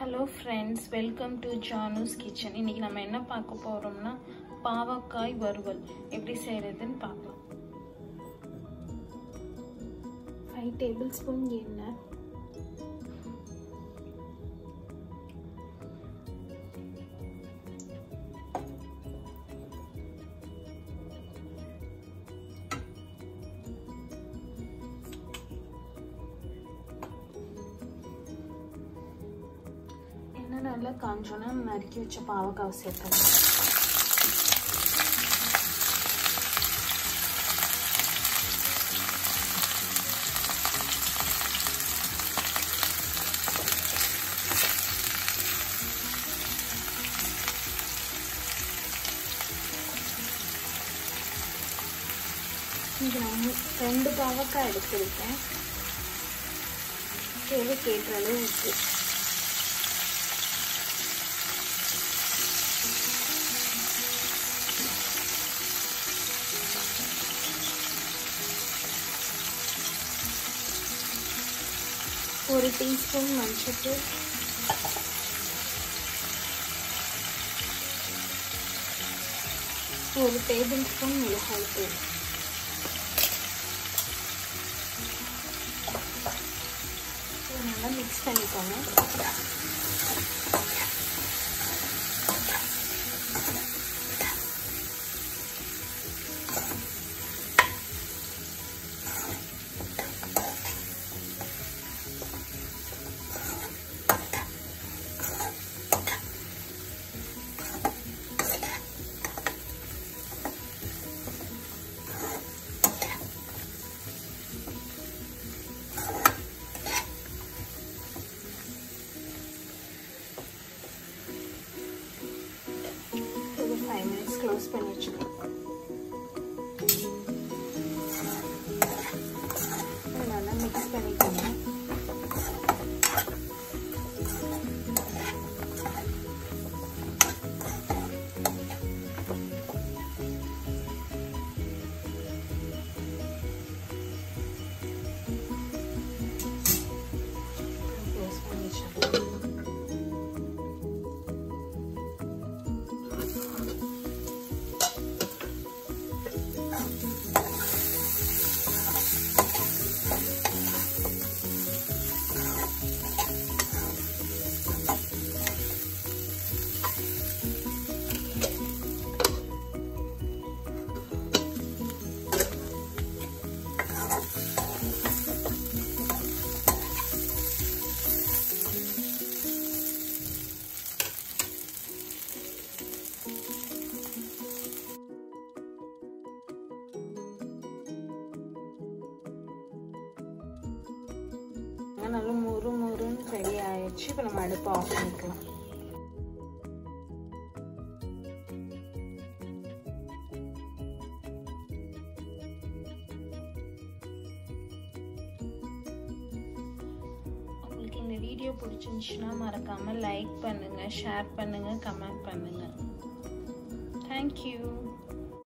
hello friends welcome to Janu's kitchen இன்னைக்கு நம்ம என்ன பார்க்க போகிறோம்னா பாவக்காய் வறுவல் எப்படி செய்கிறதுன்னு பார்க்கலாம் ஃபைவ் டேபிள் ஸ்பூன் எண்ணெய் எண்ணெய் நல்லா காஞ்சோன்னா நறுக்கி வச்ச பாவக்காவை சேர்த்துக்கலாம் இது நான் ரெண்டு பாவக்காய் எடுத்திருக்கேன் தேவைக்கு ஏற்ற அளவு உப்பு ஒரு டீஸ்பூன் மஞ்சத்தூள் ஒரு டேபிள் ஸ்பூன் மிளகாய் தூள் நல்லா மிக்ஸ் பண்ணிக்கோங்க ஒரு ஃபைவ் மினிட்ஸ் க்ளோஸ் பண்ணி வச்சுக்கலாம் நல்லா மிக்ஸ் பண்ணிக்கோங்க க்ளோஸ் பண்ணி வச்சுக்கலாம் நல்லா முறு முறுன்னு ரெடி ஆயிடுச்சு இப்போ நம்ம அடுப்பு ஆஃப் பண்ணிக்கலாம் உங்களுக்கு இந்த வீடியோ பிடிச்சிருந்துச்சுன்னா மறக்காமல் லைக் பண்ணுங்கள் ஷேர் பண்ணுங்கள் கமெண்ட் பண்ணுங்கள் தேங்க்யூ